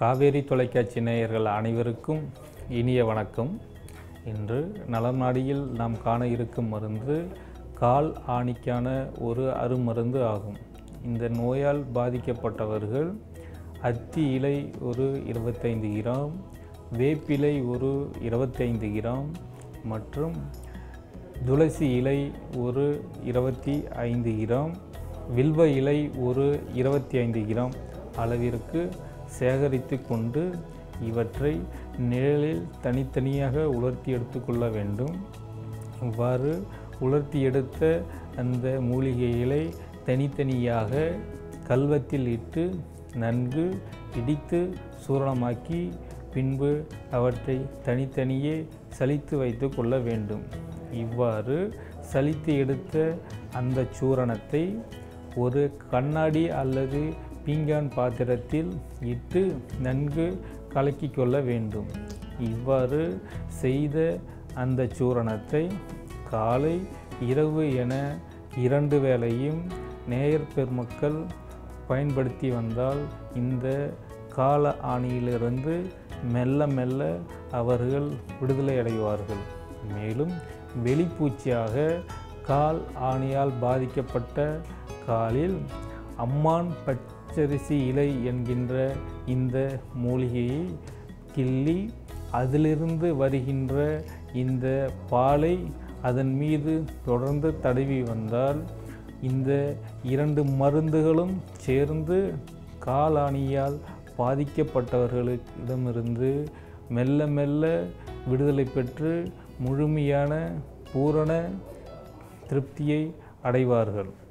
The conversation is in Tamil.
காவேரி தொலைக்காட்சி நேயர்கள் அனைவருக்கும் இனிய வணக்கம் இன்று நலம் நாடியில் நாம் காண இருக்கும் மருந்து கால் ஆணிக்கான ஒரு அருமருந்து ஆகும் இந்த நோயால் பாதிக்கப்பட்டவர்கள் அத்தி இலை ஒரு இருபத்தைந்து கிராம் வேப்பிலை ஒரு இருபத்தைந்து கிராம் மற்றும் துளசி இலை ஒரு இருபத்தி ஐந்து கிராம் வில்வ இலை ஒரு இருபத்தி ஐந்து கிராம் அளவிற்கு சேகரித்து கொண்டு இவற்றை நிழலில் தனித்தனியாக உலர்த்தி எடுத்துக்கொள்ள வேண்டும் இவ்வாறு உலர்த்தி எடுத்த அந்த மூலிகைகளை தனித்தனியாக கல்வத்தில் இட்டு நன்கு இடித்து சூரணமாக்கி பின்பு அவற்றை தனித்தனியே சலித்து வைத்து கொள்ள வேண்டும் இவ்வாறு சலித்து எடுத்த அந்த சூரணத்தை ஒரு கண்ணாடி அல்லது பீங்கான் பாத்திரத்தில் இட்டு நன்கு கலக்கி கொள்ள வேண்டும் இவ்வாறு செய்த அந்த சூரணத்தை காலை இரவு என இரண்டு வேளையும் நேயர் பெருமக்கள் பயன்படுத்தி வந்தால் இந்த கால ஆணியிலிருந்து மெல்ல மெல்ல அவர்கள் விடுதலை அடைவார்கள் மேலும் வெளிப்பூச்சியாக கால் ஆணியால் பாதிக்கப்பட்ட காலில் அம்மான் பச்சரிசி இலை என்கின்ற இந்த மூலிகையை கிள்ளி அதிலிருந்து வருகின்ற இந்த பாலை அதன் மீது தொடர்ந்து தடவி வந்தால் இந்த இரண்டு மருந்துகளும் சேர்ந்து காலாணியால் பாதிக்கப்பட்டவர்களிடமிருந்து மெல்ல மெல்ல விடுதலை பெற்று முழுமையான பூரண திருப்தியை அடைவார்கள்